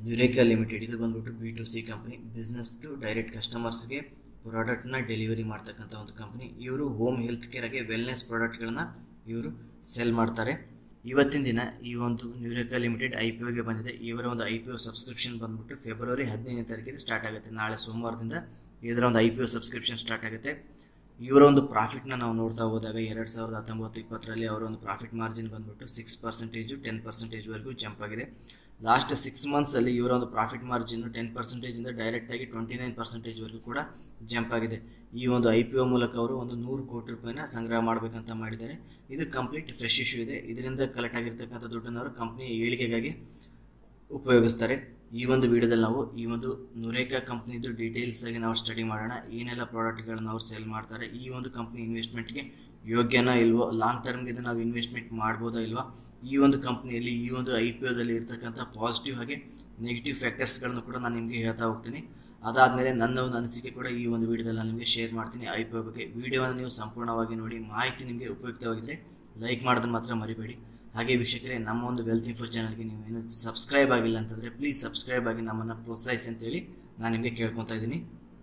ನ್ಯೂರೇಕಾ limited ಇದು ಬಂದ್ಬಿಟ್ಟು B to C company business to direct ಕಸ್ಟಮರ್ಸ್ಗೆ ಪ್ರಾಡಕ್ಟ್ನ ಡೆಲಿವರಿ ಮಾಡ್ತಕ್ಕಂಥ ಒಂದು ಕಂಪ್ನಿ ಇವರು ಹೋಮ್ ಹೆಲ್ತ್ ಕೇರ್ಗೆ ವೆಲ್ನೆಸ್ ಪ್ರಾಡಕ್ಟ್ಗಳನ್ನ ಇವರು ಸೆಲ್ ಮಾಡ್ತಾರೆ ಇವತ್ತಿನ ದಿನ ಈ ಒಂದು ನ್ಯೂರೇಕಾ ಲಿಮಿಟೆಡ್ ಐ ಪಿ ಒಗೆ ಬಂದಿದೆ ಇವರ ಒಂದು ಐ ಪಿ ಒ ಸಬ್ಸ್ಕ್ರಿಪ್ಷನ್ ಬಂದ್ಬಿಟ್ಟು ಫೆಬ್ರವರಿ ಹದಿನೈದನೇ ತಾರೀಕಿಗೆ ಸ್ಟಾರ್ಟ್ ಆಗುತ್ತೆ ನಾಳೆ ಸೋಮವಾರದಿಂದ ಇದರ ಒಂದು I P O subscription start ಆಗುತ್ತೆ ಇವರ ಒಂದು ಪ್ರಾಫಿಟ್ನ ನಾವು ನೋಡ್ತಾ ಹೋದಾಗ ಎರಡು ಸಾವಿರದ ಹತ್ತೊಂಬತ್ತು ಇಪ್ಪತ್ತರಲ್ಲಿ ಅವರ ಒಂದು ಪ್ರಾಫಿಟ್ ಮಾರ್ಜಿನ್ ಬಂದ್ಬಿಟ್ಟು ಸಿಕ್ಸ್ ಪರ್ಸೆಂಟೇಜು ಟೆನ್ ಪರ್ಸೆಂಟೇಜ್ವರೆಗೂ ಜಂಪ್ ಆಗಿದೆ ಲಾಸ್ಟ್ ಸಿಕ್ಸ್ ಮಂತ್ಸಲ್ಲಿ ಇವರ ಒಂದು ಪ್ರಾಫಿಟ್ ಮಾರ್ಜಿನ್ ಟೆನ್ ಪರ್ಸೆಂಟೇಜಿಂದ ಡೈರೆಕ್ಟಾಗಿ ಟ್ವೆಂಟಿ ನೈನ್ ಪರ್ಸೆಂಟೇಜ್ವರೆಗೂ ಕೂಡ ಜಂಪ್ ಆಗಿದೆ ಈ ಒಂದು ಐ ಪಿ ಒ ಮೂಲಕ ಅವರು ಒಂದು ನೂರು ಕೋಟಿ ರೂಪಾಯಿನ ಸಂಗ್ರಹ ಮಾಡಬೇಕಂತ ಮಾಡಿದ್ದಾರೆ ಇದು ಕಂಪ್ಲೀಟ್ ಫ್ರೆಶ್ ಇಶ್ಯೂ ಇದೆ ಇದರಿಂದ ಕಲೆಕ್ಟ್ ಆಗಿರ್ತಕ್ಕಂಥ ದುಡ್ಡನ್ನು ಅವರು ಕಂಪ್ನಿಯ ಏಳಿಗೆಗಾಗಿ ಉಪಯೋಗಿಸ್ತಾರೆ ಈ ಒಂದು ವಿಡಿಯೋದಲ್ಲಿ ನಾವು ಈ ಒಂದು ನುರೇಕಾ ಕಂಪ್ನಿದು ಡೀಟೇಲ್ಸ್ ಆಗಿ ನಾವು ಸ್ಟಡಿ ಮಾಡೋಣ ಏನೆಲ್ಲ ಪ್ರಾಡಕ್ಟ್ಗಳನ್ನ ಅವ್ರು ಸೇಲ್ ಮಾಡ್ತಾರೆ ಈ ಒಂದು ಕಂಪ್ನಿ ಇನ್ವೆಸ್ಟ್ಮೆಂಟ್ಗೆ ಯೋಗ್ಯನಾ ಇಲ್ವೋ ಲಾಂಗ್ ಟರ್ಮ್ಗೆ ಇದು ನಾವು ಇನ್ವೆಸ್ಟ್ಮೆಂಟ್ ಮಾಡ್ಬೋದಾ ಇಲ್ವಾ ಈ ಒಂದು ಕಂಪ್ನಿಯಲ್ಲಿ ಈ ಒಂದು ಐ ಪಿ ಒದಲ್ಲಿ ಇರ್ತಕ್ಕಂಥ ಪಾಸಿಟಿವ್ ಹಾಗೆ ನೆಗೆಟಿವ್ ಫ್ಯಾಕ್ಟರ್ಸ್ಗಳನ್ನು ಕೂಡ ನಾನು ನಿಮಗೆ ಹೇಳ್ತಾ ಹೋಗ್ತೀನಿ ಅದಾದಮೇಲೆ ನನ್ನ ಒಂದು ಅನಿಸಿಕೆ ಕೂಡ ಈ ಒಂದು ವಿಡಿಯೋದಲ್ಲಿ ನಾನು ನಿಮಗೆ ಶೇರ್ ಮಾಡ್ತೀನಿ ಐ ಪಿ ಒ ಬಗ್ಗೆ ವಿಡಿಯೋವನ್ನು ನೀವು ಸಂಪೂರ್ಣವಾಗಿ ನೋಡಿ ಮಾಹಿತಿ ನಿಮಗೆ ಉಪಯುಕ್ತವಾಗಿದ್ದರೆ ಲೈಕ್ ಮಾಡೋದನ್ನು ಮಾತ್ರ ಮರಿಬೇಡಿ ಹಾಗೆ ವೀಕ್ಷಕರೇ ನಮ್ಮ ಒಂದು ವೆಲ್ತ್ ಇನ್ಫೋ ಚಾನಲ್ಗೆ ನೀವು ಏನು ಸಬ್ಸ್ಕ್ರೈಬ್ ಆಗಿಲ್ಲ ಅಂತಂದರೆ ಪ್ಲೀಸ್ ಸಬ್ಸ್ಕ್ರೈಬ್ ಆಗಿ ನಮ್ಮನ್ನು ಪ್ರೋತ್ಸಾಹಿಸಿ ಅಂತೇಳಿ ನಾನು ನಿಮಗೆ ಕೇಳ್ಕೊತಾ ಇದ್ದೀನಿ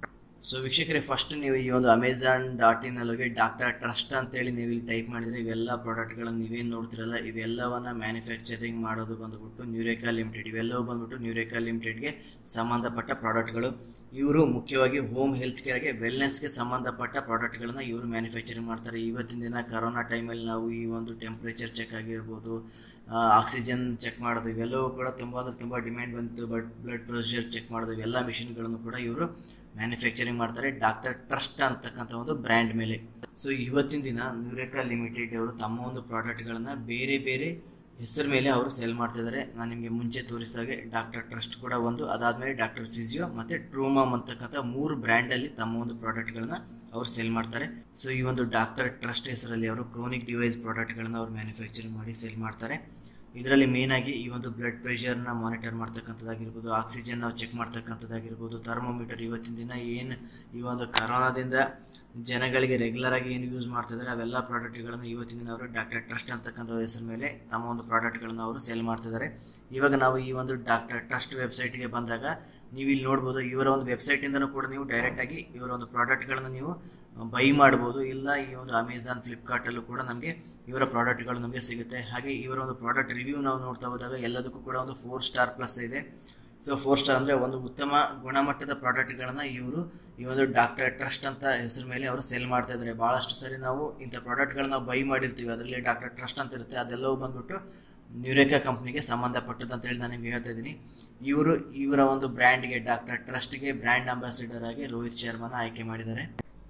ಸೊ ವೀಕ್ಷಕರೇ ಫಸ್ಟ್ ನೀವು ಈ ಒಂದು ಅಮೆಝಾನ್ ಡಾಟ್ ಇನ್ ಹೋಗಿ ಡಾಕ್ಟರ್ ಟ್ರಸ್ಟ್ ಅಂತೇಳಿ ನೀವು ಇಲ್ಲಿ ಟೈಪ್ ಮಾಡಿದರೆ ಇವೆಲ್ಲ ಪ್ರಾಡಕ್ಟ್ಗಳನ್ನು ನೀವೇನು ನೋಡ್ತಿರಲ್ಲ ಇವೆಲ್ಲವನ್ನ ಮ್ಯಾನುಫ್ಯಾಕ್ಚರಿಂಗ್ ಮಾಡೋದು ಬಂದ್ಬಿಟ್ಟು ನ್ಯೂರೇಕಾ ಲಿಮಿಟೆಡ್ ಇವೆಲ್ಲವೂ ಬಂದ್ಬಿಟ್ಟು ನ್ಯೂರೇಕಾ ಲಿಮಿಟೆಡ್ಗೆ ಸಂಬಂಧಪಟ್ಟ ಪ್ರಾಡಕ್ಟ್ಗಳು ಇವರು ಮುಖ್ಯವಾಗಿ ಹೋಮ್ ಹೆಲ್ತ್ ಕೇರ್ಗೆ ವೆಲ್ನೆಸ್ಗೆ ಸಂಬಂಧಪಟ್ಟ ಪ್ರಾಡಕ್ಟ್ಗಳನ್ನು ಇವರು ಮ್ಯಾನುಫ್ಯಾಕ್ಚರಿಂಗ್ ಮಾಡ್ತಾರೆ ಇವತ್ತಿನ ದಿನ ಕರೋನಾ ಟೈಮಲ್ಲಿ ನಾವು ಈ ಒಂದು ಟೆಂಪ್ರೇಚರ್ ಚೆಕ್ ಆಗಿರ್ಬೋದು ಆಕ್ಸಿಜನ್ ಚೆಕ್ ಮಾಡೋದು ಇವೆಲ್ಲವೂ ಕೂಡ ತುಂಬ ಅಂದರೆ ತುಂಬ ಡಿಮ್ಯಾಂಡ್ ಬಂತು ಬಟ್ ಬ್ಲಡ್ ಪ್ರೆಷರ್ ಚೆಕ್ ಮಾಡೋದು ಇವೆಲ್ಲ ಮಿಷಿನ್ಗಳನ್ನು ಕೂಡ ಇವರು ಮ್ಯಾನುಫ್ಯಾಕ್ಚರಿಂಗ್ ಮಾಡ್ತಾರೆ ಡಾಕ್ಟರ್ ಟ್ರಸ್ಟ್ ಅಂತಕ್ಕಂಥ ಒಂದು ಬ್ರ್ಯಾಂಡ್ ಮೇಲೆ ಸೊ ಇವತ್ತಿನ ದಿನ ನ್ಯೂರೇಕಾ ಲಿಮಿಟೆಡ್ ಅವರು ತಮ್ಮ ಒಂದು ಪ್ರಾಡಕ್ಟ್ಗಳನ್ನು ಬೇರೆ ಬೇರೆ ಹೆಸರು ಮೇಲೆ ಅವರು ಸೇಲ್ ಮಾಡ್ತಿದ್ದಾರೆ ನಾನು ನಿಮಗೆ ಮುಂಚೆ ತೋರಿಸಿದಾಗೆ ಡಾಕ್ಟರ್ ಟ್ರಸ್ಟ್ ಕೂಡ ಒಂದು ಅದಾದಮೇಲೆ ಡಾಕ್ಟರ್ ಫಿಸಿಯೋ ಮತ್ತು ಟ್ರೂಮಾಮ್ ಅಂತಕ್ಕಂಥ ಮೂರು ಬ್ರ್ಯಾಂಡಲ್ಲಿ ತಮ್ಮ ಒಂದು ಪ್ರಾಡಕ್ಟ್ಗಳನ್ನ ಅವರು ಸೇಲ್ ಮಾಡ್ತಾರೆ ಸೊ ಈ ಒಂದು ಡಾಕ್ಟರ್ ಟ್ರಸ್ಟ್ ಹೆಸರಲ್ಲಿ ಅವರು ಕ್ರೋನಿಕ್ ಡಿವೈಸ್ ಪ್ರಾಡಕ್ಟ್ಗಳನ್ನ ಅವರು ಮ್ಯಾನುಫ್ಯಾಕ್ಚರಿಂಗ್ ಮಾಡಿ ಸೇಲ್ ಮಾಡ್ತಾರೆ ಇದರಲ್ಲಿ ಮೇನ್ ಆಗಿ ಈ ಒಂದು ಬ್ಲಡ್ ಪ್ರೆಷರ್ನ ಮಾನಿಟರ್ ಮಾಡ್ತಕ್ಕಂಥದ್ದಾಗಿರ್ಬೋದು ಆಕ್ಸಿಜನ್ ನಾವು ಚೆಕ್ ಮಾಡ್ತಕ್ಕಂಥದ್ದಾಗಿರ್ಬೋದು ಥರ್ಮೋಮೀಟರ್ ಇವತ್ತಿನ ದಿನ ಏನು ಈ ಒಂದು ಕರೋನಾದಿಂದ ಜನಗಳಿಗೆ ರೆಗ್ಯುಲರ್ ಆಗಿ ಏನು ಯೂಸ್ ಮಾಡ್ತಿದ್ದಾರೆ ಅವೆಲ್ಲ ಪ್ರಾಡಕ್ಟ್ಗಳನ್ನು ಇವತ್ತಿನ ದಿನ ಅವರು ಡಾಕ್ಟರ್ ಟ್ರಸ್ಟ್ ಅಂತಕ್ಕಂಥ ಹೆಸರು ಮೇಲೆ ತಮ್ಮ ಒಂದು ಪ್ರಾಡಕ್ಟ್ಗಳನ್ನು ಅವರು ಸೇಲ್ ಮಾಡ್ತಿದ್ದಾರೆ ಇವಾಗ ನಾವು ಈ ಒಂದು ಡಾಕ್ಟರ್ ಟ್ರಸ್ಟ್ ವೆಬ್ಸೈಟ್ಗೆ ಬಂದಾಗ ನೀವು ಇಲ್ಲಿ ನೋಡ್ಬೋದು ಇವರ ಒಂದು ವೆಬ್ಸೈಟಿಂದನೂ ಕೂಡ ನೀವು ಡೈರೆಕ್ಟಾಗಿ ಇವರ ಒಂದು ಪ್ರಾಡಕ್ಟ್ಗಳನ್ನು ನೀವು ಬೈ ಮಾಡ್ಬೋದು ಇಲ್ಲ ಈ ಒಂದು ಅಮೆಝಾನ್ ಫ್ಲಿಪ್ಕಾರ್ಟಲ್ಲೂ ಕೂಡ ನಮಗೆ ಇವರ ಪ್ರಾಡಕ್ಟ್ಗಳು ನಮಗೆ ಸಿಗುತ್ತೆ ಹಾಗೆ ಇವರ ಒಂದು ಪ್ರಾಡಕ್ಟ್ ರಿವ್ಯೂ ನಾವು ನೋಡ್ತಾ ಹೋದಾಗ ಎಲ್ಲದಕ್ಕೂ ಕೂಡ ಒಂದು ಫೋರ್ ಸ್ಟಾರ್ ಪ್ಲಸ್ ಇದೆ ಸೊ ಫೋರ್ ಸ್ಟಾರ್ ಅಂದರೆ ಒಂದು ಉತ್ತಮ ಗುಣಮಟ್ಟದ ಪ್ರಾಡಕ್ಟ್ಗಳನ್ನು ಇವರು ಈ ಒಂದು ಡಾಕ್ಟರ್ ಟ್ರಸ್ಟ್ ಅಂತ ಹೆಸರು ಮೇಲೆ ಅವರು ಸೇಲ್ ಮಾಡ್ತಾ ಇದ್ದಾರೆ ಭಾಳಷ್ಟು ಸರಿ ನಾವು ಇಂಥ ಪ್ರಾಡಕ್ಟ್ಗಳನ್ನ ನಾವು ಬೈ ಮಾಡಿರ್ತೀವಿ ಅದರಲ್ಲಿ ಡಾಕ್ಟರ್ ಟ್ರಸ್ಟ್ ಅಂತ ಇರುತ್ತೆ ಅದೆಲ್ಲವೂ ಬಂದ್ಬಿಟ್ಟು ನ್ಯೂರೇಕಾ ಕಂಪ್ನಿಗೆ ಸಂಬಂಧಪಟ್ಟದ್ದು ಅಂತೇಳಿ ನಾನು ನಿಮ್ಗೆ ಹೇಳ್ತಾ ಇದ್ದೀನಿ ಇವರು ಇವರ ಒಂದು ಬ್ರ್ಯಾಂಡ್ಗೆ ಡಾಕ್ಟರ್ ಟ್ರಸ್ಟ್ಗೆ ಬ್ರ್ಯಾಂಡ್ ಅಂಬಾಸಿಡರ್ ಆಗಿ ರೋಹಿತ್ ಶರ್ಮಾನ ಆಯ್ಕೆ ಮಾಡಿದ್ದಾರೆ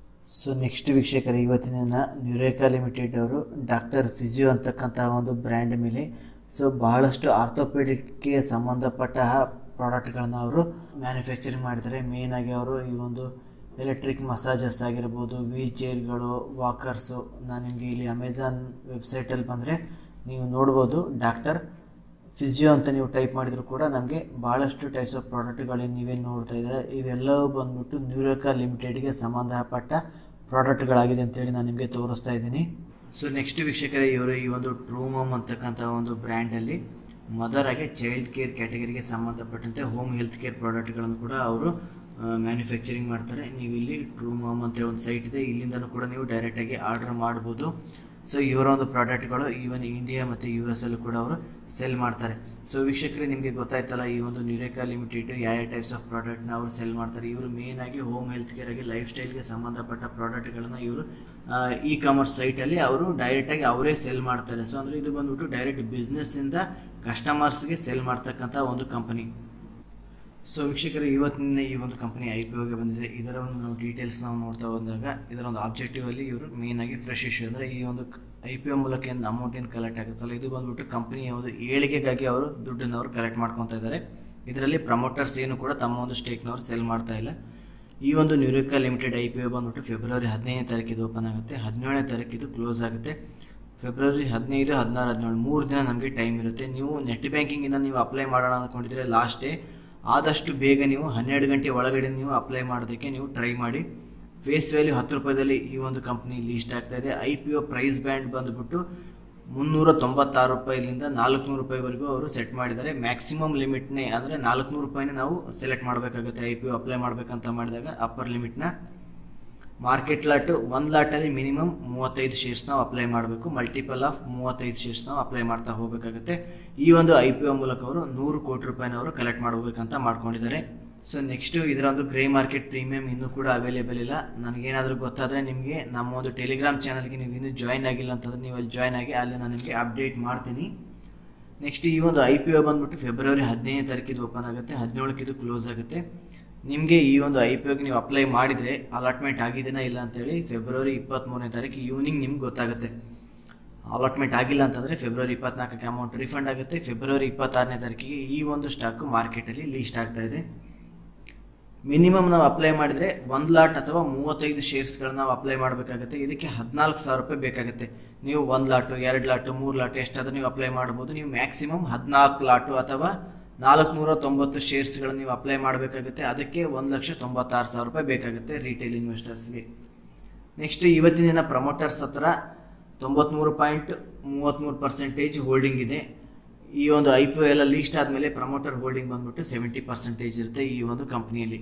ಸೊ ನೆಕ್ಸ್ಟ್ ವೀಕ್ಷಕರು ಇವತ್ತಿನ ದಿನ ನ್ಯೂರೇಕಾ ಲಿಮಿಟೆಡ್ ಅವರು ಡಾಕ್ಟರ್ ಫಿಸಿಯೋ ಅಂತಕ್ಕಂಥ ಒಂದು ಬ್ರ್ಯಾಂಡ್ ಮೇಲೆ ಸೊ ಬಹಳಷ್ಟು ಆರ್ಥೋಪೆಡಿಕ್ಗೆ ಸಂಬಂಧಪಟ್ಟ ಪ್ರಾಡಕ್ಟ್ಗಳನ್ನು ಅವರು ಮ್ಯಾನುಫ್ಯಾಕ್ಚರಿಂಗ್ ಮಾಡಿದ್ದಾರೆ ಮೇಯ್ನಾಗಿ ಅವರು ಈ ಒಂದು ಎಲೆಕ್ಟ್ರಿಕ್ ಮಸಾಜಸ್ ಆಗಿರ್ಬೋದು ವೀಲ್ ಚೇರ್ಗಳು ವಾಕರ್ಸು ನಾನು ನಿಮಗೆ ಇಲ್ಲಿ ಅಮೆಝಾನ್ ವೆಬ್ಸೈಟಲ್ಲಿ ಬಂದರೆ ನೀವು ನೋಡ್ಬೋದು ಡಾಕ್ಟರ್ ಫಿಸಿಯೋ ಅಂತ ನೀವು ಟೈಪ್ ಮಾಡಿದ್ರು ಕೂಡ ನಮಗೆ ಭಾಳಷ್ಟು ಟೈಪ್ಸ್ ಆಫ್ ಪ್ರಾಡಕ್ಟ್ಗಳೇನು ನೀವೇನು ನೋಡ್ತಾ ಇದ್ದಾರೆ ಇವೆಲ್ಲವೂ ಬಂದ್ಬಿಟ್ಟು ನ್ಯೂರೋಕಾ ಲಿಮಿಟೆಡ್ಗೆ ಸಂಬಂಧಪಟ್ಟ ಪ್ರಾಡಕ್ಟ್ಗಳಾಗಿದೆ ಅಂತೇಳಿ ನಾನು ನಿಮಗೆ ತೋರಿಸ್ತಾ ಇದ್ದೀನಿ ಸೊ ನೆಕ್ಸ್ಟ್ ವೀಕ್ಷಕರೇ ಇವರು ಈ ಒಂದು ಟ್ರೂಮಮ್ ಅಂತಕ್ಕಂಥ ಒಂದು ಬ್ರ್ಯಾಂಡಲ್ಲಿ ಮದರ್ ಆಗಿ ಚೈಲ್ಡ್ ಕೇರ್ ಕ್ಯಾಟಗರಿಗೆ ಸಂಬಂಧಪಟ್ಟಂತೆ ಹೋಮ್ ಹೆಲ್ತ್ ಕೇರ್ ಪ್ರಾಡಕ್ಟ್ಗಳನ್ನು ಕೂಡ ಅವರು ಮ್ಯಾನುಫ್ಯಾಕ್ಚರಿಂಗ್ ಮಾಡ್ತಾರೆ ನೀವು ಇಲ್ಲಿ ಟ್ರೂ ಮಾಮ್ ಅಂತ ಒಂದು ಸೈಟ್ ಇದೆ ಇಲ್ಲಿಂದನೂ ಕೂಡ ನೀವು ಡೈರೆಕ್ಟಾಗಿ ಆರ್ಡರ್ ಮಾಡ್ಬೋದು ಸೊ ಇವರ ಒಂದು ಪ್ರಾಡಕ್ಟ್ಗಳು ಈವನ್ ಇಂಡಿಯಾ ಮತ್ತು ಯು ಎಸ್ ಅಲ್ಲೂ ಕೂಡ ಅವರು ಸೆಲ್ ಮಾಡ್ತಾರೆ ಸೊ ವೀಕ್ಷಕರೇ ನಿಮಗೆ ಗೊತ್ತಾಯ್ತಲ್ಲ ಈ ಒಂದು ನ್ಯೂರೇಕಾ ಲಿಮಿಟೆಡ್ ಯಾವ ಯಾವ ಟೈಪ್ಸ್ ಆಫ್ ಪ್ರಾಡಕ್ಟ್ನ ಅವರು ಸೆಲ್ ಮಾಡ್ತಾರೆ ಇವರು ಮೇನ್ ಆಗಿ ಹೋಮ್ ಹೆಲ್ತ್ ಕೇರ್ ಆಗಿ ಲೈಫ್ ಸ್ಟೈಲ್ಗೆ ಸಂಬಂಧಪಟ್ಟ ಪ್ರಾಡಕ್ಟ್ಗಳನ್ನು ಇವರು ಇ ಕಾಮರ್ಸ್ ಸೈಟಲ್ಲಿ ಅವರು ಡೈರೆಕ್ಟಾಗಿ ಅವರೇ ಸೆಲ್ ಮಾಡ್ತಾರೆ ಸೊ ಅಂದರೆ ಇದು ಬಂದ್ಬಿಟ್ಟು ಡೈರೆಕ್ಟ್ ಬಿಸ್ನೆಸ್ಸಿಂದ ಕಸ್ಟಮರ್ಸ್ಗೆ ಸೆಲ್ ಮಾಡ್ತಕ್ಕಂಥ ಒಂದು ಕಂಪನಿ ಸೊ ವೀಕ್ಷಕರು ಇವತ್ತಿನ ಈ ಒಂದು ಕಂಪನಿ ಐ ಪಿ ಒಗೆ ಬಂದಿದೆ ಇದರ ಒಂದು ನಾವು ಡೀಟೇಲ್ಸ್ ನಾವು ನೋಡ್ತಾ ಹೋದಾಗ ಇದರ ಒಂದು ಆಬ್ಜೆಕ್ಟಿವ್ ಅಲ್ಲಿ ಇವರು ಮೇನ್ ಆಗಿ ಫ್ರೆಶ್ ಇಶ್ಯೂ ಅಂದರೆ ಈ ಒಂದು ಐ ಪಿ ಒ ಮೂಲಕ ಏನು ಅಮೌಂಟ್ ಏನು ಕಲೆಕ್ಟ್ ಆಗುತ್ತಲ್ಲ ಇದು ಬಂದ್ಬಿಟ್ಟು ಕಂಪನಿಯ ಒಂದು ಏಳಿಗೆಗಾಗಿ ಅವರು ದುಡ್ಡನ್ನು ಅವರು ಕಲೆಕ್ಟ್ ಮಾಡ್ಕೊತಾ ಇದ್ದಾರೆ ಇದರಲ್ಲಿ ಪ್ರಮೋಟರ್ಸ್ ಏನು ಕೂಡ ತಮ್ಮ ಒಂದು ಸ್ಟೇಕ್ನವರು ಸೆಲ್ ಮಾಡ್ತಾ ಇಲ್ಲ ಈ ಒಂದು Nureca limited I P O ಬಂದ್ಬಿಟ್ಟು ಫೆಬ್ರವರಿ ಹದಿನೈದನೇ ತಾರೀಕಿದು ಓಪನ್ ಆಗುತ್ತೆ ಹದಿನೇಳನೇ ತಾರೀಕಿದು ಕ್ಲೋಸ್ ಆಗುತ್ತೆ ಫೆಬ್ರವರಿ ಹದಿನೈದು ಹದಿನಾರು ಹದಿನೇಳು ಮೂರು ದಿನ ನಮಗೆ ಟೈಮ್ ಇರುತ್ತೆ ನೀವು ನೆಟ್ ಬ್ಯಾಂಕಿಂಗಿಂದ ನೀವು ಅಪ್ಲೈ ಮಾಡೋಣ ಅಂದ್ಕೊಂಡಿದ್ರೆ ಲಾಸ್ಟ್ ಡೇ ಆದಷ್ಟು ಬೇಗ ನೀವು ಹನ್ನೆರಡು ಗಂಟೆ ಒಳಗಡೆ ನೀವು ಅಪ್ಲೈ ಮಾಡೋದಕ್ಕೆ ನೀವು ಟ್ರೈ ಮಾಡಿ ಫೇಸ್ ವ್ಯಾಲ್ಯೂ ಹತ್ತು ರೂಪಾಯಿದಲ್ಲಿ ಈ ಒಂದು ಕಂಪ್ನಿ ಲೀಸ್ಟ್ ಆಗ್ತಾ ಇದೆ I P O price band ಬಂದುಬಿಟ್ಟು ಮುನ್ನೂರ ತೊಂಬತ್ತಾರು ರೂಪಾಯಿಲಿಂದ ನಾಲ್ಕುನೂರು ರೂಪಾಯಿವರೆಗೂ ಅವರು ಸೆಟ್ ಮಾಡಿದ್ದಾರೆ ಮ್ಯಾಕ್ಸಿಮಮ್ ಲಿಮಿಟ್ನೇ ಅಂದರೆ ನಾಲ್ಕುನೂರು ರೂಪಾಯಿನೇ ನಾವು ಸೆಲೆಕ್ಟ್ ಮಾಡಬೇಕಾಗುತ್ತೆ ಐ ಪಿ ಒ ಅಪ್ಲೈ ಮಾಡಬೇಕಂತ ಮಾಡಿದಾಗ ಅಪ್ಪರ್ ಲಿಮಿಟ್ನ ಮಾರ್ಕೆಟ್ ಲಾಟು ಒಂದು ಲಾಟಲ್ಲಿ ಮಿನಿಮಮ್ ಮೂವತ್ತೈದು ಶೇರ್ಸ್ ನಾವು ಅಪ್ಲೈ ಮಾಡಬೇಕು ಮಲ್ಟಿಪಲ್ ಆಫ್ ಮೂವತ್ತೈದು ಶೇರ್ಸ್ ನಾವು ಅಪ್ಲೈ ಮಾಡ್ತಾ ಹೋಗಬೇಕಾಗುತ್ತೆ ಈ ಒಂದು ಐ ಪಿ ಒ ಮೂಲಕ ಅವರು ನೂರು ಕೋಟಿ ರೂಪಾಯಿನ ಅವರು ಕಲೆಕ್ಟ್ ಮಾಡಬೇಕಂತ ಮಾಡ್ಕೊಂಡಿದ್ದಾರೆ ಸೊ ನೆಕ್ಸ್ಟು ಇದರ ಒಂದು ಗ್ರೇ ಮಾರ್ಕೆಟ್ ಪ್ರೀಮಿಯಂ ಇನ್ನೂ ಕೂಡ ಅವೈಲೇಬಲ್ ಇಲ್ಲ ನನಗೇನಾದರೂ ಗೊತ್ತಾದರೆ ನಿಮಗೆ ನಮ್ಮ ಒಂದು ಟೆಲಿಗ್ರಾಮ್ ಚಾನಲ್ಗೆ ನೀವು ಇನ್ನೂ ಜಾಯ್ನ್ ಆಗಿಲ್ಲ ಅಂತಂದರೆ ನೀವು ಅಲ್ಲಿ ಜಾಯ್ನ್ ಆಗಿ ಅಲ್ಲಿ ನಾನು ನಿಮಗೆ ಅಪ್ಡೇಟ್ ಮಾಡ್ತೀನಿ ನೆಕ್ಸ್ಟ್ ಈ ಒಂದು ಐ ಪಿ ಒ ಬಂದ್ಬಿಟ್ಟು ಫೆಬ್ರವರಿ ಹದಿನೈದನೇ ತಾರೀಕಿದು ಓಪನ್ ಆಗುತ್ತೆ ಹದಿನೇಳಕ್ಕೆ ಇದು ಕ್ಲೋಸ್ ಆಗುತ್ತೆ ನಿಮಗೆ ಈ ಒಂದು ಐ ಪಿ ಒಗೆ ನೀವು ಅಪ್ಲೈ ಮಾಡಿದರೆ ಅಲಾಟ್ಮೆಂಟ್ ಆಗಿದೆನಾ ಇಲ್ಲ ಅಂತೇಳಿ ಫೆಬ್ರವರಿ ಇಪ್ಪತ್ತ್ಮೂರನೇ ತಾರೀಕು ಈವ್ನಿಂಗ್ ನಿಮ್ಗೆ ಗೊತ್ತಾಗುತ್ತೆ ಅಲಾಟ್ಮೆಂಟ್ ಆಗಿಲ್ಲ ಅಂತಂದರೆ ಫೆಬ್ರವರಿ ಇಪ್ಪತ್ನಾಲ್ಕಕ್ಕೆ ಅಮೌಂಟ್ ರಿಫಂಡ್ ಆಗುತ್ತೆ ಫೆಬ್ರವರಿ ಇಪ್ಪತ್ತಾರನೇ ತಾರೀಕಿಗೆ ಈ ಒಂದು ಸ್ಟಾಕು ಮಾರ್ಕೆಟಲ್ಲಿ ಲೀಸ್ಟ್ ಆಗ್ತಾ ಇದೆ ಮಿನಿಮಮ್ ನಾವು ಅಪ್ಲೈ ಮಾಡಿದರೆ ಒಂದು ಲಾಟ್ ಅಥವಾ ಮೂವತ್ತೈದು ಶೇರ್ಸ್ಗಳನ್ನ ನಾವು ಅಪ್ಲೈ ಮಾಡಬೇಕಾಗುತ್ತೆ ಇದಕ್ಕೆ ಹದಿನಾಲ್ಕು ಸಾವಿರ ರೂಪಾಯಿ ಬೇಕಾಗುತ್ತೆ ನೀವು ಒಂದು ಲಾಟು ಎರಡು ಲಾಟು ಮೂರು ಲಾಟು ಎಷ್ಟಾದರೂ ನೀವು ಅಪ್ಲೈ ಮಾಡ್ಬೋದು ನೀವು ಮ್ಯಾಕ್ಸಿಮಮ್ ಹದಿನಾಲ್ಕು ಲಾಟು ಅಥವಾ ನಾಲ್ಕುನೂರ ತೊಂಬತ್ತು ಶೇರ್ಸ್ಗಳನ್ನು ನೀವು ಅಪ್ಲೈ ಮಾಡಬೇಕಾಗುತ್ತೆ ಅದಕ್ಕೆ ಒಂದು ಲಕ್ಷ ತೊಂಬತ್ತಾರು ಸಾವಿರ ರೂಪಾಯಿ ಬೇಕಾಗುತ್ತೆ ರಿಟೇಲ್ ಇನ್ವೆಸ್ಟರ್ಸ್ಗೆ ನೆಕ್ಸ್ಟ್ ಇವತ್ತಿನ ದಿನ ಪ್ರಮೋಟರ್ಸ್ ಹತ್ರ ತೊಂಬತ್ತ್ಮೂರು ಪಾಯಿಂಟ್ ಮೂವತ್ತ್ಮೂರು ಪರ್ಸೆಂಟೇಜ್ ಹೋಲ್ಡಿಂಗ್ ಇದೆ ಈ ಒಂದು ಐ ಪಿ ಒ ಎಲ್ಲ ಲೀಸ್ಟ್ ಆದಮೇಲೆ ಪ್ರಮೋಟರ್ ಹೋಲ್ಡಿಂಗ್ ಬಂದ್ಬಿಟ್ಟು ಸೆವೆಂಟಿ ಪರ್ಸೆಂಟೇಜ್ ಇರುತ್ತೆ ಈ ಒಂದು ಕಂಪ್ನಿಯಲ್ಲಿ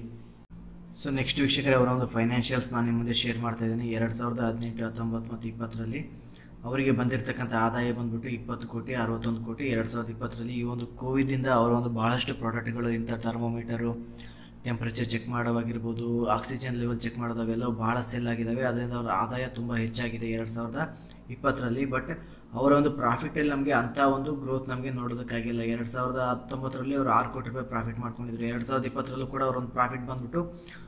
ಸೊ ನೆಕ್ಸ್ಟ್ ವೀಕ್ಷಕರೇ ಅವರ ಒಂದು ಫೈನಾನ್ಷಿಯಲ್ಸ್ ನಾನು ನಿಮ್ಮ ಮುಂದೆ ಶೇರ್ ಮಾಡ್ತಾ ಇದ್ದೀನಿ ಎರಡು ಸಾವಿರದ ಹದಿನೆಂಟು ಹತ್ತೊಂಬತ್ತು ಮತ್ತು ಇಪ್ಪತ್ತರಲ್ಲಿ ಅವರಿಗೆ ಬಂದಿರತಕ್ಕಂಥ ಆದಾಯ ಬಂದ್ಬಿಟ್ಟು ಇಪ್ಪತ್ತು ಕೋಟಿ ಅರವತ್ತೊಂದು ಕೋಟಿ ಎರಡು ಸಾವಿರದ ಇಪ್ಪತ್ತರಲ್ಲಿ ಈ ಒಂದು ಕೋವಿದಿಂದ ಅವರ ಒಂದು ಭಾಳಷ್ಟು ಪ್ರಾಡಕ್ಟ್ಗಳು ಇಂಥ ಥರ್ಮೋಮೀಟರು ಟೆಂಪ್ರೇಚರ್ ಚೆಕ್ ಮಾಡೋವಾಗಿರ್ಬೋದು ಆಕ್ಸಿಜನ್ ಲೆವೆಲ್ ಚೆಕ್ ಮಾಡೋದು ಅವೆಲ್ಲವೂ ಭಾಳ ಸೆಲ್ ಆಗಿದ್ದಾವೆ ಅದರಿಂದ ಅವರ ಆದಾಯ ತುಂಬ ಹೆಚ್ಚಾಗಿದೆ ಎರಡು ಸಾವಿರದ ಇಪ್ಪತ್ತರಲ್ಲಿ ಬಟ್ ಅವರ ಒಂದು ಪ್ರಾಫಿಟಲ್ಲಿ ನಮಗೆ ಅಂಥ ಒಂದು ಗ್ರೋತ್ ನಮಗೆ ನೋಡೋದಕ್ಕಾಗಿಲ್ಲ ಎರಡು ಸಾವಿರದ ಹತ್ತೊಂಬತ್ತರಲ್ಲಿ ಅವರು ಆರು ಕೋಟಿ ರೂಪಾಯಿ ಪ್ರಾಫಿಟ್ ಮಾಡ್ಕೊಂಡಿದ್ರು ಎರಡು ಸಾವಿರದ ಇಪ್ಪತ್ತರಲ್ಲೂ ಕೂಡ ಅವರ ಒಂದು ಪ್ರಾಫಿಟ್ ಬಂದ್ಬಿಟ್ಟು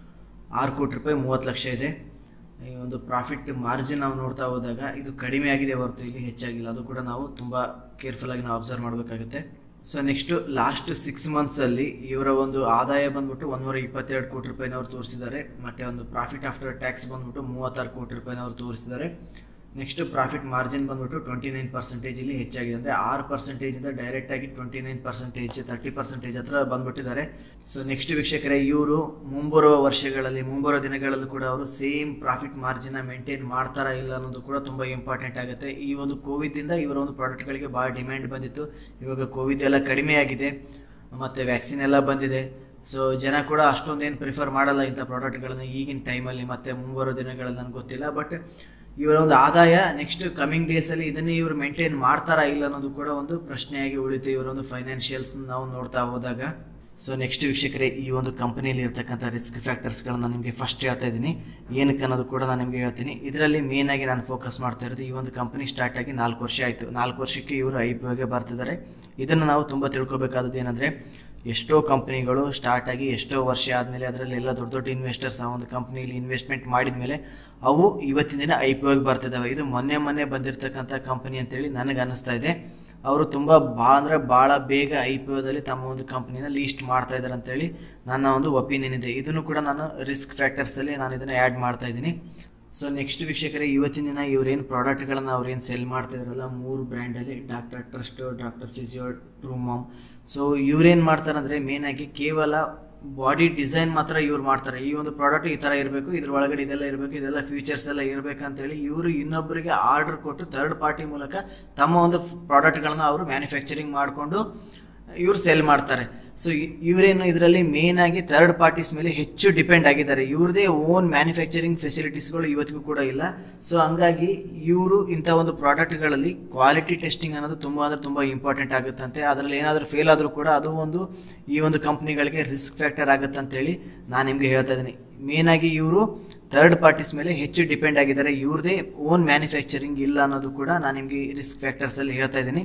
ಆರು ಕೋಟಿ ರೂಪಾಯಿ ಮೂವತ್ತು ಲಕ್ಷ ಇದೆ ಈ ಒಂದು ಪ್ರಾಫಿಟ್ ಮಾರ್ಜಿನ್ ನಾವು ನೋಡ್ತಾ ಹೋದಾಗ ಇದು ಕಡಿಮೆ ಆಗಿದೆ ಹೊರತು ಇಲ್ಲಿ ಹೆಚ್ಚಾಗಿಲ್ಲ ಅದು ಕೂಡ ನಾವು ತುಂಬ ಕೇರ್ಫುಲ್ಲಾಗಿ ನಾವು ಅಬ್ಸರ್ವ್ ಮಾಡಬೇಕಾಗುತ್ತೆ ಸೊ ನೆಕ್ಸ್ಟು ಲಾಸ್ಟ್ ಸಿಕ್ಸ್ ಮಂತ್ಸಲ್ಲಿ ಇವರ ಒಂದು ಆದಾಯ ಬಂದ್ಬಿಟ್ಟು ಒಂದೂರ ಇಪ್ಪತ್ತೆರಡು ಕೋಟಿ ರೂಪಾಯಿನವ್ರು ತೋರಿಸಿದ್ದಾರೆ ಮತ್ತು ಒಂದು ಪ್ರಾಫಿಟ್ ಆಫ್ಟರ್ ಟ್ಯಾಕ್ಸ್ ಬಂದ್ಬಿಟ್ಟು ಮೂವತ್ತಾರು ಕೋಟಿ ರೂಪಾಯಿನವ್ರು ತೋರಿಸಿದ್ದಾರೆ ನೆಕ್ಸ್ಟ್ ಪ್ರಾಫಿಟ್ ಮಾರ್ಜಿನ್ ಬಂದ್ಬಿಟ್ಟು ಟ್ವೆಂಟಿ ನೈನ್ ಪರ್ಸೆಂಟೇಜಲ್ಲಿ ಹೆಚ್ಚಾಗಿದೆ ಅಂದರೆ ಆರು ಪರ್ಸೆಂಟೇಜಿಂದ ಡೈರೆಕ್ಟಾಗಿ twenty nine percentage thirty percentage ಹತ್ರ ಬಂದ್ಬಿಟ್ಟಿದ್ದಾರೆ ಸೊ ನೆಕ್ಸ್ಟ್ ವೀಕ್ಷಕರೇ ಇವರು ಮುಂಬರುವ ವರ್ಷಗಳಲ್ಲಿ ಮುಂಬರುವ ದಿನಗಳಲ್ಲೂ ಕೂಡ ಅವರು ಸೇಮ್ ಪ್ರಾಫಿಟ್ ಮಾರ್ಜಿನ ಮೇಂಟೈನ್ ಮಾಡ್ತಾರಾ ಇಲ್ಲ ಅನ್ನೋದು ಕೂಡ ತುಂಬ ಇಂಪಾರ್ಟೆಂಟ್ ಆಗುತ್ತೆ ಈ ಒಂದು ಕೋವಿದಿಂದ ಇವರ ಒಂದು ಪ್ರಾಡಕ್ಟ್ಗಳಿಗೆ ಭಾಳ ಡಿಮ್ಯಾಂಡ್ ಬಂದಿತ್ತು ಇವಾಗ ಕೋವಿಡ್ ಎಲ್ಲ ಕಡಿಮೆ ಆಗಿದೆ ಮತ್ತು ವ್ಯಾಕ್ಸಿನ್ ಎಲ್ಲ ಬಂದಿದೆ ಸೊ ಜನ ಕೂಡ ಅಷ್ಟೊಂದೇನು ಪ್ರಿಫರ್ ಮಾಡಲ್ಲ ಇಂಥ ಪ್ರಾಡಕ್ಟ್ಗಳನ್ನು ಈಗಿನ ಟೈಮಲ್ಲಿ ಮತ್ತು ಮುಂಬರೋ ದಿನಗಳಲ್ಲಿ ನನಗೆ ಗೊತ್ತಿಲ್ಲ ಬಟ್ ಇವರ ಒಂದು ಆದಾಯ ನೆಕ್ಸ್ಟ್ ಕಮಿಂಗ್ ಡೇಸಲ್ಲಿ ಇದನ್ನೇ ಇವರು ಮೇಂಟೈನ್ ಮಾಡ್ತಾರಾ ಇಲ್ಲ ಅನ್ನೋದು ಕೂಡ ಒಂದು ಪ್ರಶ್ನೆಯಾಗಿ ಉಳಿತು ಇವರ ಒಂದು ಫೈನಾನ್ಷಿಯಲ್ಸ್ ನಾವು ನೋಡ್ತಾ ಹೋದಾಗ ಸೊ ನೆಕ್ಸ್ಟ್ ವೀಕ್ಷಕರೇ ಈ ಒಂದು ಕಂಪನಿಯಲ್ಲಿ ಇರ್ತಕ್ಕಂಥ ರಿಸ್ಕ್ ಫ್ಯಾಕ್ಟರ್ಸ್ಗಳನ್ನ ನಿಮಗೆ ಫಸ್ಟ್ ಹೇಳ್ತಾ ಇದ್ದೀನಿ ಏನಕ್ಕೆ ಅನ್ನೋದು ಕೂಡ ನಾನು ನಿಮಗೆ ಹೇಳ್ತೀನಿ ಇದರಲ್ಲಿ ಮೇನ್ ಆಗಿ ನಾನು ಫೋಕಸ್ ಮಾಡ್ತಾ ಇರೋದು ಈ ಒಂದು ಕಂಪನಿ ಸ್ಟಾರ್ಟ್ ಆಗಿ ನಾಲ್ಕು ವರ್ಷ ಆಯಿತು ನಾಲ್ಕು ವರ್ಷಕ್ಕೆ ಇವರು ಐ ಪಿ ಒಗೆ ಬರ್ತಿದ್ದಾರೆ ಇದನ್ನು ನಾವು ತುಂಬ ತಿಳ್ಕೊಬೇಕಾದದ್ದು ಏನಂದರೆ ಎಷ್ಟೋ ಕಂಪ್ನಿಗಳು ಸ್ಟಾರ್ಟ್ ಆಗಿ ಎಷ್ಟೋ ವರ್ಷ ಆದಮೇಲೆ ಅದರಲ್ಲಿ ಎಲ್ಲ ದೊಡ್ಡ ದೊಡ್ಡ ಇನ್ವೆಸ್ಟರ್ಸ್ ಆ ಒಂದು ಕಂಪ್ನಿಲಿ ಇನ್ವೆಸ್ಟ್ಮೆಂಟ್ ಮಾಡಿದ ಮೇಲೆ ಅವು ಇವತ್ತಿನ ದಿನ ಐ ಪಿ ಒಗೆ ಬರ್ತಿದ್ದಾವೆ ಇದು ಮೊನ್ನೆ ಮೊನ್ನೆ ಬಂದಿರತಕ್ಕಂಥ ಕಂಪನಿ ಅಂತೇಳಿ ನನಗೆ ಅನ್ನಿಸ್ತಾ ಇದೆ ಅವರು ತುಂಬ ಭಾಳ ಅಂದರೆ ಭಾಳ ಬೇಗ ಐ ಪಿ ಒದಲ್ಲಿ ತಮ್ಮ ಒಂದು ಕಂಪ್ನಿನ ಲೀಸ್ಟ್ ಮಾಡ್ತಾ ಇದ್ದಾರೆ ಅಂತೇಳಿ ನನ್ನ ಒಂದು ಒಪಿನಿಯನ್ ಇದೆ ಇದನ್ನು ಕೂಡ ನಾನು ರಿಸ್ಕ್ ಫ್ಯಾಕ್ಟರ್ಸಲ್ಲಿ ನಾನು ಇದನ್ನು ಆ್ಯಡ್ ಮಾಡ್ತಾ ಇದ್ದೀನಿ ಸೊ ನೆಕ್ಸ್ಟ್ ವೀಕ್ಷಕರೇ ಇವತ್ತಿನ ದಿನ ಇವ್ರೇನು ಪ್ರಾಡಕ್ಟ್ಗಳನ್ನು ಅವ್ರೇನು ಸೆಲ್ ಮಾಡ್ತಿದ್ರಲ್ಲ ಮೂರು ಬ್ರ್ಯಾಂಡಲ್ಲಿ doctor trust doctor physio Truemom so ಇವ್ರೇನು ಮಾಡ್ತಾರೆ ಅಂದರೆ ಮೇನಾಗಿ ಕೇವಲ ಬಾಡಿ ಡಿಸೈನ್ ಮಾತ್ರ ಇವ್ರು ಮಾಡ್ತಾರೆ ಈ ಒಂದು ಪ್ರಾಡಕ್ಟ್ ಈ ಥರ ಇರಬೇಕು ಇದ್ರ ಒಳಗಡೆ ಇದೆಲ್ಲ ಇರಬೇಕು ಇದೆಲ್ಲ ಫೀಚರ್ಸ್ ಎಲ್ಲ ಇರಬೇಕಂತೇಳಿ ಇವರು ಇನ್ನೊಬ್ಬರಿಗೆ ಆರ್ಡರ್ ಕೊಟ್ಟು ಥರ್ಡ್ ಪಾರ್ಟಿ ಮೂಲಕ ತಮ್ಮ ಒಂದು ಪ್ರಾಡಕ್ಟ್ಗಳನ್ನ ಅವರು ಮ್ಯಾನುಫ್ಯಾಕ್ಚರಿಂಗ್ ಮಾಡಿಕೊಂಡು ಇವ್ರು ಸೆಲ್ ಮಾಡ್ತಾರೆ ಸೊ ಇವರೇನು ಇದರಲ್ಲಿ ಮೇನ್ ಆಗಿ ಥರ್ಡ್ ಪಾರ್ಟೀಸ್ ಮೇಲೆ ಹೆಚ್ಚು ಡಿಪೆಂಡ್ ಆಗಿದ್ದಾರೆ ಇವ್ರದೇ ಓನ್ ಮ್ಯಾನುಫ್ಯಾಕ್ಚರಿಂಗ್ ಫೆಸಿಲಿಟೀಸ್ಗಳು ಇವತ್ತಿಗೂ ಕೂಡ ಇಲ್ಲ ಸೊ ಹಂಗಾಗಿ ಇವರು ಇಂಥ ಒಂದು ಪ್ರಾಡಕ್ಟ್ಗಳಲ್ಲಿ ಕ್ವಾಲಿಟಿ ಟೆಸ್ಟಿಂಗ್ ಅನ್ನೋದು ತುಂಬ ಅಂದರೆ ತುಂಬ ಇಂಪಾರ್ಟೆಂಟ್ ಆಗುತ್ತಂತೆ ಅದರಲ್ಲಿ ಏನಾದರೂ ಫೇಲ್ ಆದರೂ ಕೂಡ ಅದು ಒಂದು ಈ ಒಂದು ಕಂಪ್ನಿಗಳಿಗೆ ರಿಸ್ಕ್ ಫ್ಯಾಕ್ಟರ್ ಆಗುತ್ತೆ ಅಂತೇಳಿ ನಾನು ನಿಮಗೆ ಹೇಳ್ತಾ ಇದ್ದೀನಿ ಮೇನ್ ಆಗಿ ಇವರು ಥರ್ಡ್ ಪಾರ್ಟೀಸ್ ಮೇಲೆ ಹೆಚ್ಚು ಡಿಪೆಂಡ್ ಆಗಿದ್ದಾರೆ ಇವ್ರದೇ ಓನ್ ಮ್ಯಾನುಫ್ಯಾಕ್ಚರಿಂಗ್ ಇಲ್ಲ ಅನ್ನೋದು ಕೂಡ ನಾನು ನಿಮಗೆ ರಿಸ್ಕ್ ಫ್ಯಾಕ್ಟರ್ಸಲ್ಲಿ ಹೇಳ್ತಾ ಇದ್ದೀನಿ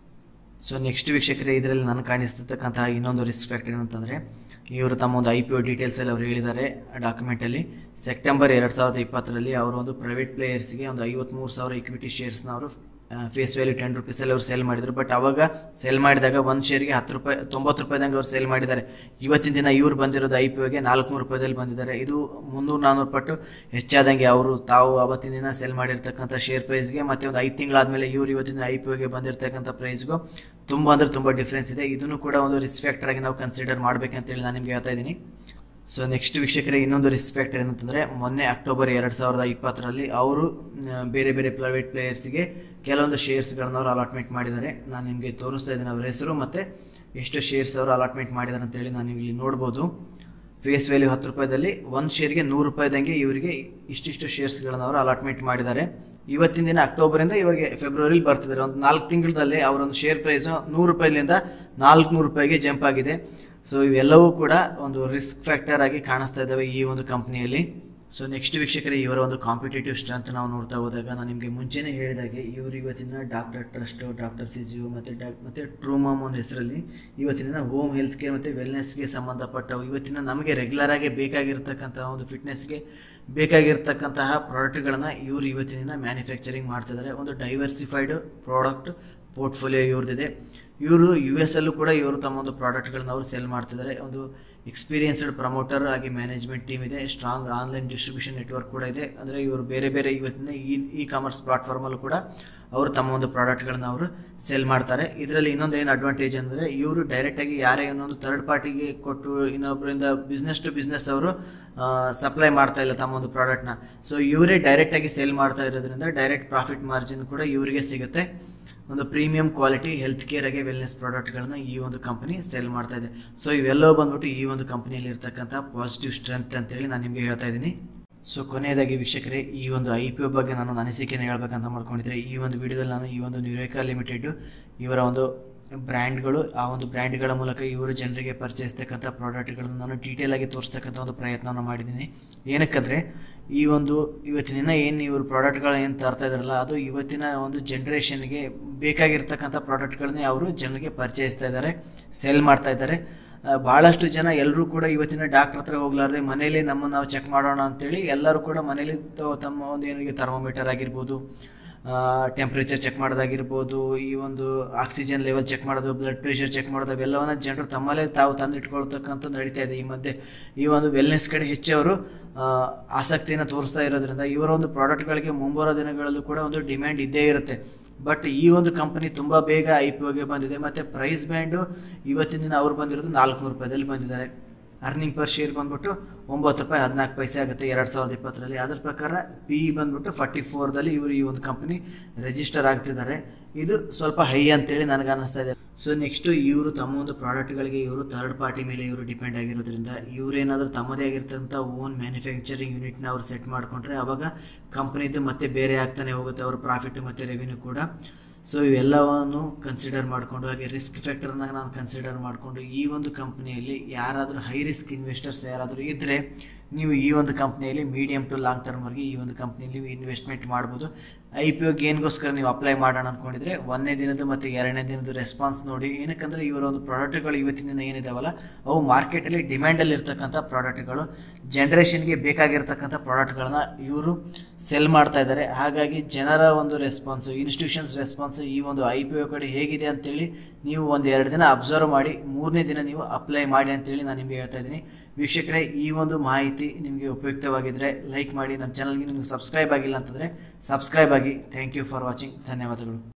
ಸೊ ನೆಕ್ಸ್ಟ್ ವೀಕ್ಷಕರೇ ಇದರಲ್ಲಿ ನಾನು ಕಾಣಿಸ್ತಿರ್ತಕ್ಕಂತಹ ಇನ್ನೊಂದು ರಿಸ್ಕ್ ಫ್ಯಾಕ್ಟರ್ ಏನಂತಂದರೆ ಇವರು ತಮ್ಮ ಒಂದು ಐ ಪಿ ಒ ಡೀಟೇಲ್ಸ್ ಎಲ್ಲ ಅವರು ಹೇಳಿದ್ದಾರೆ ಡಾಕ್ಯುಮೆಂಟಲ್ಲಿ ಸೆಪ್ಟೆಂಬರ್ ಎರಡು ಸಾವಿರದ ಇಪ್ಪತ್ತರಲ್ಲಿ ಅವರ ಒಂದು ಪ್ರೈವೇಟ್ ಪ್ಲೇಯರ್ಸ್ಗೆ ಒಂದು ಐವತ್ತ್ಮೂರು ಸಾವಿರ ಇಕ್ವಿಟಿ ಶೇರ್ಸ್ನ ಅವರು ಫೇಸ್ ವ್ಯಾಲ್ಯೂ ಟೆನ್ ರುಪೀಸಲ್ಲಿ ಅವ್ರು ಸೇಲ್ ಮಾಡಿದರು ಬಟ್ ಅವಾಗ ಸೇಲ್ ಮಾಡಿದಾಗ ಒಂದು ಶೇರ್ಗೆ ಹತ್ತು ರೂಪಾಯಿ ತೊಂಬತ್ತು ರೂಪಾಯಿದಂಗೆ ಅವ್ರು ಸೇಲ್ ಮಾಡಿದ್ದಾರೆ ಇವತ್ತಿನ ದಿನ ಇವ್ರು ಬಂದಿರೋದು ಐ ಪಿ ಒಗೆ ನಾಲ್ಕುನೂರು ರೂಪಾಯಿದಲ್ಲಿ ಬಂದಿದ್ದಾರೆ ಇದು ಮುನ್ನೂರು ನಾನ್ನೂರು ಪಟ್ಟು ಹೆಚ್ಚಾದಂಗೆ ಅವರು ತಾವು ಅವತ್ತಿನ ದಿನ ಸೇಲ್ ಮಾಡಿರ್ತಕ್ಕಂಥ ಶೇರ್ ಪ್ರೈಸ್ಗೆ ಮತ್ತು ಒಂದು ಐದು ತಿಂಗಳಾದಮೇಲೆ ಇವ್ರು ಇವತ್ತಿನ ಐ ಪಿ ಒಗೆ ಬಂದಿರತಕ್ಕಂಥ ಪ್ರೈಸ್ಗೂ ತುಂಬ ಅಂದರೆ ತುಂಬ ಡಿಫ್ರೆನ್ಸ್ ಇದೆ ಇದನ್ನು ಕೂಡ ಒಂದು ರಿಸ್ಕ್ ಫ್ಯಾಕ್ಟರ್ ಆಗಿ ನಾವು ಕನ್ಸಿಡರ್ ಮಾಡಬೇಕಂತೇಳಿ ನಾನು ನಿಮ್ಗೆ ಹೇಳ್ತಾ ಇದ್ದೀನಿ ಸೊ ನೆಕ್ಸ್ಟ್ ವೀಕ್ಷಕರೇ ಇನ್ನೊಂದು ರಿಸ್ಕ್ ಫ್ಯಾಕ್ಟರ್ ಏನಂತಂದರೆ ಮೊನ್ನೆ ಅಕ್ಟೋಬರ್ ಎರಡು ಸಾವಿರದ ಇಪ್ಪತ್ತರಲ್ಲಿ ಅವರು ಆ, ಬೇರೆ ಬೇರೆ ಪ್ರೈವೇಟ್ ಪ್ಲೇಯರ್ಸ್ಗೆ ಕೆಲವೊಂದು ಶೇರ್ಸ್ಗಳನ್ನ ಅವರು ಅಲಾಟ್ಮೆಂಟ್ ಮಾಡಿದ್ದಾರೆ ನಾನು ನಿಮಗೆ ತೋರಿಸ್ತಾ ಇದ್ದೀನಿ ಅವರ ಹೆಸರು ಮತ್ತು ಎಷ್ಟು ಶೇರ್ಸ್ ಅವರು ಅಲಾಟ್ಮೆಂಟ್ ಮಾಡಿದ್ದಾರೆ ಅಂತೇಳಿ ನಾನು ಇಲ್ಲಿ ನೋಡ್ಬೋದು ಫೇಸ್ ವ್ಯಾಲ್ಯೂ ಹತ್ತು ರೂಪಾಯಿದಲ್ಲಿ ಒಂದು ಶೇರ್ಗೆ ನೂರು ರೂಪಾಯಿದಂಗೆ ಇವರಿಗೆ ಇಷ್ಟಿಷ್ಟು ಶೇರ್ಸ್ಗಳನ್ನು ಅವರು ಅಲಾಟ್ಮೆಂಟ್ ಮಾಡಿದ್ದಾರೆ ಇವತ್ತಿನ ದಿನ ಅಕ್ಟೋಬರಿಂದ ಇವಾಗ ಫೆಬ್ರವರಿಲಿ ಬರ್ತಿದ್ದಾರೆ ಒಂದು ನಾಲ್ಕು ತಿಂಗಳದಲ್ಲಿ ಅವರೊಂದು ಶೇರ್ ಪ್ರೈಸು ನೂರು ರೂಪಾಯಿಲಿಂದ ನಾಲ್ಕುನೂರು ರೂಪಾಯಿಗೆ ಜಂಪ್ ಆಗಿದೆ ಸೊ ಇವೆಲ್ಲವೂ ಕೂಡ ಒಂದು ರಿಸ್ಕ್ ಫ್ಯಾಕ್ಟರ್ ಆಗಿ ಕಾಣಿಸ್ತಾ ಇದ್ದಾವೆ ಈ ಒಂದು ಕಂಪ್ನಿಯಲ್ಲಿ ಸೊ ನೆಕ್ಸ್ಟ್ ವೀಕ್ಷಕರೇ ಇವರ ಒಂದು ಕಾಂಪಿಟೇಟಿವ್ ಸ್ಟ್ರೆಂತ್ ನಾವು ನೋಡ್ತಾ ಹೋದಾಗ ನಾನು ನಿಮಗೆ ಮುಂಚೆನೇ ಹೇಳಿದಾಗೆ ಇವರು ಇವತ್ತಿನ ಡಾಕ್ಟರ್ ಟ್ರಸ್ಟ್ ಡಾಕ್ಟರ್ ಫಿಸಿಯೋ ಮತ್ತು ಡಾಕ್ ಮತ್ತು ಟ್ರೂಮಮ್ ಒಂದು ಹೆಸರಲ್ಲಿ ಇವತ್ತಿನ ದಿನ ಹೋಮ್ ಹೆಲ್ತ್ ಕೇರ್ ಮತ್ತು ವೆಲ್ನೆಸ್ಗೆ ಸಂಬಂಧಪಟ್ಟವು ಇವತ್ತಿನ ನಮಗೆ ರೆಗ್ಯುಲರ್ ಆಗಿ ಬೇಕಾಗಿರ್ತಕ್ಕಂತಹ ಒಂದು ಫಿಟ್ನೆಸ್ಗೆ ಬೇಕಾಗಿರ್ತಕ್ಕಂತಹ ಪ್ರಾಡಕ್ಟ್ಗಳನ್ನು ಇವರು ಇವತ್ತಿನ ದಿನ ಮ್ಯಾನುಫ್ಯಾಕ್ಚರಿಂಗ್ ಮಾಡ್ತಿದ್ದಾರೆ ಒಂದು ಡೈವರ್ಸಿಫೈಡ್ ಪ್ರಾಡಕ್ಟ್ ಪೋರ್ಟ್ಫೋಲಿಯೋ ಇವ್ರದ್ದಿದೆ ಇವರು ಯು ಎಸ್ ಅಲ್ಲೂ ಕೂಡ ಇವರು ತಮ್ಮ ಒಂದು ಪ್ರಾಡಕ್ಟ್ಗಳನ್ನ ಅವರು ಸೆಲ್ ಮಾಡ್ತಿದ್ದಾರೆ ಒಂದು ಎಕ್ಸ್ಪೀರಿಯನ್ಸ್ಡ್ ಪ್ರಮೋಟರ್ ಆಗಿ ಮ್ಯಾನೇಜ್ಮೆಂಟ್ ಟೀಮ್ ಇದೆ ಸ್ಟ್ರಾಂಗ್ ಆನ್ಲೈನ್ ಡಿಸ್ಟ್ರಿಬ್ಯೂಷನ್ ನೆಟ್ವರ್ಕ್ ಕೂಡ ಇದೆ ಅಂದರೆ ಇವರು ಬೇರೆ ಬೇರೆ ಇವತ್ತಿನ ಈ ಇ ಕಾಮರ್ಸ್ ಪ್ಲಾಟ್ಫಾರ್ಮಲ್ಲೂ ಕೂಡ ಅವರು ತಮ್ಮ ಒಂದು ಪ್ರಾಡಕ್ಟ್ಗಳನ್ನ ಅವರು ಸೆಲ್ ಮಾಡ್ತಾರೆ ಇದರಲ್ಲಿ ಇನ್ನೊಂದು ಏನು ಅಡ್ವಾಂಟೇಜ್ ಅಂದರೆ ಇವರು ಡೈರೆಕ್ಟಾಗಿ ಯಾರೇ ಇನ್ನೊಂದು ಥರ್ಡ್ ಪಾರ್ಟಿಗೆ ಕೊಟ್ಟು ಇನ್ನೊಬ್ಬರಿಂದ ಬಿಸ್ನೆಸ್ ಟು ಬಿಸ್ನೆಸ್ ಅವರು ಸಪ್ಲೈ ಮಾಡ್ತಾ ಇಲ್ಲ ತಮ್ಮ ಒಂದು ಪ್ರಾಡಕ್ಟ್ನ ಸೊ ಇವರೇ ಡೈರೆಕ್ಟಾಗಿ ಸೇಲ್ ಮಾಡ್ತಾ ಇರೋದ್ರಿಂದ ಡೈರೆಕ್ಟ್ ಪ್ರಾಫಿಟ್ ಮಾರ್ಜಿನ್ ಕೂಡ ಇವರಿಗೆ ಸಿಗುತ್ತೆ ಒಂದು ಪ್ರೀಮಿಯಂ ಕ್ವಾಲಿಟಿ ಹೆಲ್ತ್ ಕೇರ್ ಆಗಿ ವೆಲ್ನೆಸ್ ಪ್ರಾಡಕ್ಟ್ಗಳನ್ನ ಈ ಒಂದು ಕಂಪನಿ ಸೆಲ್ ಮಾಡ್ತಾ ಇದೆ ಸೊ ಇವೆಲ್ಲವೂ ಬಂದ್ಬಿಟ್ಟು ಈ ಒಂದು ಕಂಪನಿಯಲ್ಲಿ ಇರ್ತಕ್ಕಂಥ ಪಾಸಿಟಿವ್ ಸ್ಟ್ರೆಂತ್ ಅಂತೇಳಿ ನಾನು ನಿಮಗೆ ಹೇಳ್ತಾ ಇದ್ದೀನಿ ಸೊ ಕೊನೆಯದಾಗಿ ವೀಕ್ಷಕರೇ ಈ ಒಂದು ಐ ಪಿ ಒ ಬಗ್ಗೆ ನಾನು ನನ್ನ ಅನಿಸಿಕೆಯನ್ನು ಹೇಳ್ಬೇಕಂತ ಮಾಡ್ಕೊಂಡಿದ್ರೆ ಈ ಒಂದು ವಿಡಿಯೋದಲ್ಲಿ ನಾನು ಈ ಒಂದು ನ್ಯೂರೇಕಾ ಲಿಮಿಟೆಡ್ ಇವರ ಒಂದು ಬ್ರ್ಯಾಂಡ್ಗಳು ಆ ಒಂದು ಬ್ರ್ಯಾಂಡ್ಗಳ ಮೂಲಕ ಇವರು ಜನರಿಗೆ ಪರಿಚಯಿಸ್ತಕ್ಕಂಥ ಪ್ರಾಡಕ್ಟ್ಗಳನ್ನು ನಾನು ಡೀಟೇಲ್ ಆಗಿ ತೋರಿಸ್ತಕ್ಕಂಥ ಒಂದು ಪ್ರಯತ್ನವನ್ನು ಮಾಡಿದ್ದೀನಿ ಏನಕ್ಕಂದರೆ ಈ ಒಂದು ಇವತ್ತಿನ ದಿನ ಏನು ಇವರು ಪ್ರಾಡಕ್ಟ್ಗಳು ಏನು ತರ್ತಾ ಇದಾರಲ್ಲ ಅದು ಇವತ್ತಿನ ಒಂದು ಜನ್ರೇಷನ್ಗೆ ಬೇಕಾಗಿರ್ತಕ್ಕಂಥ ಪ್ರಾಡಕ್ಟ್ಗಳನ್ನೇ ಅವರು ಜನರಿಗೆ ಪರಿಚಯಿಸ್ತಾ ಇದ್ದಾರೆ ಸೆಲ್ ಮಾಡ್ತಾ ಇದ್ದಾರೆ ಆ, ಭಾಳಷ್ಟು ಜನ ಎಲ್ಲರೂ ಕೂಡ ಇವತ್ತಿನ ಡಾಕ್ಟರ್ ಹತ್ರ ಹೋಗ್ಲಾರ್ದೆ ಮನೇಲಿ ನಮ್ಮನ್ನು ನಾವು ಚೆಕ್ ಮಾಡೋಣ ಅಂತೇಳಿ ಎಲ್ಲರೂ ಕೂಡ ಮನೇಲಿ ತ- ತಮ್ಮ ಒಂದು ಏನಿಗೆ ಥರ್ಮೋಮೀಟರ್ ಆಗಿರ್ಬೋದು ಟೆಂಪ್ರೇಚರ್ ಚೆಕ್ ಮಾಡೋದಾಗಿರ್ಬೋದು ಈ ಒಂದು ಆಕ್ಸಿಜನ್ ಲೆವೆಲ್ ಚೆಕ್ ಮಾಡೋದು ಬ್ಲಡ್ ಪ್ರೆಷರ್ ಚೆಕ್ ಮಾಡೋದು ಅವೆಲ್ಲವನ್ನ ಜನರು ತಮ್ಮಲ್ಲೇ ತಾವು ತಂದಿಟ್ಕೊಳ್ತಕ್ಕಂಥದ್ದು ನಡೀತಾ ಇದೆ ಈ ಮಧ್ಯೆ ಈ ಒಂದು ವೆಲ್ನೆಸ್ ಕಡೆ ಹೆಚ್ಚು ಅವರು ಆ, ಆಸಕ್ತಿಯನ್ನು ತೋರಿಸ್ತಾ ಇರೋದ್ರಿಂದ ಇವರ ಒಂದು ಪ್ರಾಡಕ್ಟ್ಗಳಿಗೆ ಮುಂಬರೋ ದಿನಗಳಲ್ಲೂ ಕೂಡ ಒಂದು ಡಿಮ್ಯಾಂಡ್ ಇದ್ದೇ ಇರುತ್ತೆ ಬಟ್ ಈ ಒಂದು ಕಂಪನಿ ತುಂಬ ಬೇಗ ಐ ಪಿ ಒಗೆ ಬಂದಿದೆ ಮತ್ತು ಪ್ರೈಸ್ ಬ್ಯಾಂಡು ಇವತ್ತಿನ ದಿನ ಅವ್ರು ಬಂದಿರೋದು ನಾಲ್ಕುನೂರು ರೂಪಾಯಿದಲ್ಲಿ ಬಂದಿದ್ದಾರೆ ಅರ್ನಿಂಗ್ ಪರ್ ಶೇರ್ ಬಂದ್ಬಿಟ್ಟು ಒಂಬತ್ತು ರೂಪಾಯಿ ಹದಿನಾಲ್ಕು ಪೈಸೆ ಆಗುತ್ತೆ ಎರಡು ಸಾವಿರದ ಇಪ್ಪತ್ತರಲ್ಲಿ ಅದ್ರ ಪ್ರಕಾರ ಪಿ ಇ ಬಂದ್ಬಿಟ್ಟು ಫಾರ್ಟಿ ಫೋರ್ದಲ್ಲಿ ಇವರು ಈ ಒಂದು ಕಂಪನಿ ರಿಜಿಸ್ಟರ್ ಆಗ್ತಿದ್ದಾರೆ ಇದು ಸ್ವಲ್ಪ ಹೈ ಅಂತೇಳಿ ನನಗೆ ಅನ್ನಿಸ್ತಾ ಇದೆ ಸೊ ನೆಕ್ಸ್ಟು ಇವರು ತಮ್ಮ ಒಂದು ಪ್ರಾಡಕ್ಟ್ಗಳಿಗೆ ಇವರು ಥರ್ಡ್ ಪಾರ್ಟಿ ಮೇಲೆ ಇವರು ಡಿಪೆಂಡ್ ಆಗಿರೋದ್ರಿಂದ ಇವರೇನಾದರೂ ತಮ್ಮದೇ ಆಗಿರ್ತಂಥ ಓನ್ ಮ್ಯಾನುಫ್ಯಾಕ್ಚರಿಂಗ್ ಯೂನಿಟ್ನ ಅವ್ರು ಸೆಟ್ ಮಾಡಿಕೊಂಡ್ರೆ ಅವಾಗ ಕಂಪ್ನಿದು ಮತ್ತೆ ಬೇರೆ ಆಗ್ತಾನೆ ಹೋಗುತ್ತೆ ಅವ್ರ ಪ್ರಾಫಿಟ್ ಮತ್ತು ರೆವಿನ್ಯೂ ಕೂಡ ಸೊ ಇವೆಲ್ಲವನ್ನು ಕನ್ಸಿಡರ್ ಮಾಡಿಕೊಂಡು ಹಾಗೆ ರಿಸ್ಕ್ ಫ್ಯಾಕ್ಟರ್ನ ನಾನು ಕನ್ಸಿಡರ್ ಮಾಡಿಕೊಂಡು ಈ ಒಂದು ಕಂಪ್ನಿಯಲ್ಲಿ ಯಾರಾದರೂ ಹೈ ರಿಸ್ಕ್ ಇನ್ವೆಸ್ಟರ್ಸ್ ಯಾರಾದರೂ ಇದ್ದರೆ ನೀವು ಈ ಒಂದು ಕಂಪ್ನಿಯಲ್ಲಿ ಮೀಡಿಯಮ್ ಟು ಲಾಂಗ್ ಟರ್ಮ್ವರೆಗೆ ಈ ಒಂದು ಕಂಪ್ನಿಯಲ್ಲಿ ನೀವು ಇನ್ವೆಸ್ಟ್ಮೆಂಟ್ ಮಾಡ್ಬೋದು ಐ ಪಿ ಒಗೆ ಏನಿಗೋಸ್ಕರ ನೀವು ಅಪ್ಲೈ ಮಾಡೋಣ ಅಂದ್ಕೊಂಡಿದ್ರೆ ಒಂದನೇ ದಿನದ ಮತ್ತು ಎರಡನೇ ದಿನದ ರೆಸ್ಪಾನ್ಸ್ ನೋಡಿ ಏನಕ್ಕಂದರೆ ಇವರ ಒಂದು ಪ್ರಾಡಕ್ಟ್ಗಳು ಇವತ್ತಿನ ದಿನ ಏನಿದಾವಲ್ಲ ಅವು ಮಾರ್ಕೆಟಲ್ಲಿ ಡಿಮ್ಯಾಂಡಲ್ಲಿ ಇರ್ತಕ್ಕಂಥ ಪ್ರಾಡಕ್ಟ್ಗಳು ಜನ್ರೇಷನ್ಗೆ ಬೇಕಾಗಿರ್ತಕ್ಕಂಥ ಪ್ರಾಡಕ್ಟ್ಗಳನ್ನ ಇವರು ಸೆಲ್ ಮಾಡ್ತಾ ಇದ್ದಾರೆ ಹಾಗಾಗಿ ಜನರ ಒಂದು ರೆಸ್ಪಾನ್ಸು ಇನ್ಸ್ಟಿಟ್ಯೂಷನ್ಸ್ ರೆಸ್ಪಾನ್ಸು ಈ ಒಂದು ಐ ಪಿ ಒ ಕಡೆ ಹೇಗಿದೆ ಅಂತೇಳಿ ನೀವು ಒಂದು ಎರಡು ದಿನ ಅಬ್ಸರ್ವ್ ಮಾಡಿ ಮೂರನೇ ದಿನ ನೀವು ಅಪ್ಲೈ ಮಾಡಿ ಅಂತೇಳಿ ನಾನು ನಿಮಗೆ ಹೇಳ್ತಾ ಇದ್ದೀನಿ ವೀಕ್ಷಕರೇ ಈ ಒಂದು ಮಾಹಿತಿ ನಿಮಗೆ ಉಪಯುಕ್ತವಾಗಿದ್ದರೆ ಲೈಕ್ ಮಾಡಿ ನಮ್ಮ ಚಾನಲ್ಗೆ ನಿಮಗೆ ಸಬ್ಸ್ಕ್ರೈಬ್ ಆಗಿಲ್ಲ ಅಂತಂದರೆ ಸಬ್ಸ್ಕ್ರೈಬ್ ಆಗಿ ಥ್ಯಾಂಕ್ ಯು ಫಾರ್ ವಾಚಿಂಗ್ ಧನ್ಯವಾದಗಳು